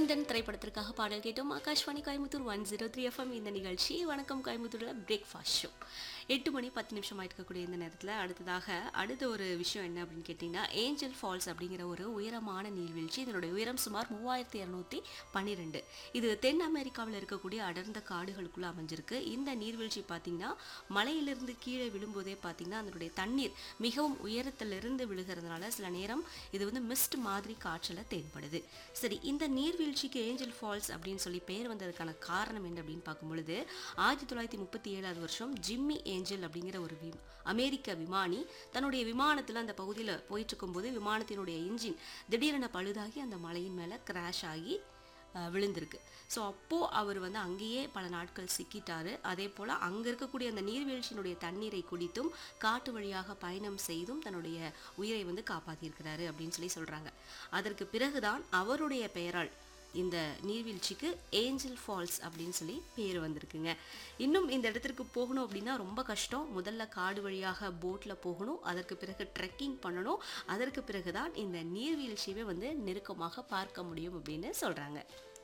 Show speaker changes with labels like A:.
A: மைந்தன் திரைப்படத்திற்காக பாடல் கேட்டோம் Akashvani Coimbatore one zero three FM இந்த நிகழ்ச்சி வணக்கம் கோயம்புத்தூரில் பிரேக்ஃபாஸ்ட் ஷோ எட்டு மணி பத்து நிமிஷம் ஆயிருக்கக்கூடிய இந்த நேரத்தில் அடுத்ததாக அடுத்த ஒரு விஷயம் என்ன அப்படின்னு கேட்டிங்கன்னா ஏஞ்சல் ஃபால்ஸ் அப்படிங்கிற ஒரு உயரமான நீர்வீழ்ச்சி இதனுடைய உயரம் சுமார் மூவாயிரத்தி இரநூத்தி பன்னிரெண்டு இது தென் அமெரிக்காவில் இருக்கக்கூடிய அடர்ந்த காடுகளுக்குள்ள அமைஞ்சிருக்கு இந்த நீர்வீழ்ச்சி பார்த்தீங்கன்னா மலையிலிருந்து கீழே விழும்போதே பார்த்தீங்கன்னா அதனுடைய தண்ணீர் மிகவும் உயரத்திலிருந்து விழுகிறதுனால சில நேரம் இது வந்து மிஸ்ட் மாதிரி காற்றில் தென்படுது சரி இந்த நீர்வீழ்ச்சிக்கு ஏஞ்சல் ஃபால்ஸ் அப்படின்னு சொல்லி பேர் வந்ததுக்கான காரணம் என்ன அப்படின்னு பார்க்கும் பொழுது ஆயிரத்தி தொள்ளாயிரத்தி முப்பத்தி ஏழாவது வருஷம் ஜிம்மி ஏஞ்சல் அப்படிங்கிற ஒரு வி அமெரிக்க விமானி தன்னுடைய விமானத்தில் அந்த பகுதியில் போயிட்டு இருக்கும்போது விமானத்தினுடைய இன்ஜின் திடீரென பழுதாகி அந்த மலையின் மேலே கிராஷ் ஆகி அஹ், விழுந்திருக்கு ஸோ அப்போது அவர் வந்து அங்கேயே பல நாட்கள் சிக்கிட்டாரு அதே போல் அங்கே இருக்கக்கூடிய அந்த நீர்வீழ்ச்சியினுடைய தண்ணீரை குடித்தும் காட்டு வழியாக பயணம் செய்தும் தன்னுடைய உயிரை வந்து காப்பாற்றியிருக்கிறாரு அப்படின்னு சொல்லி சொல்கிறாங்க அதற்கு பிறகுதான் அவருடைய பெயரால் இந்த நீர்வீழ்ச்சிக்கு ஏஞ்சல் ஃபால்ஸ் அப்படின்னு சொல்லி பேர் வந்திருக்குங்க இன்னும் இந்த இடத்திற்கு போகணும் அப்படின்னா ரொம்ப கஷ்டம் முதல்ல காடு வழியாக போட்டில் போகணும் அதற்கு பிறகு ட்ரெக்கிங் பண்ணணும் அதற்கு பிறகு தான் இந்த நீர்வீழ்ச்சியவே வந்து நெருக்கமாக பார்க்க முடியும் அப்படின்னு சொல்கிறாங்க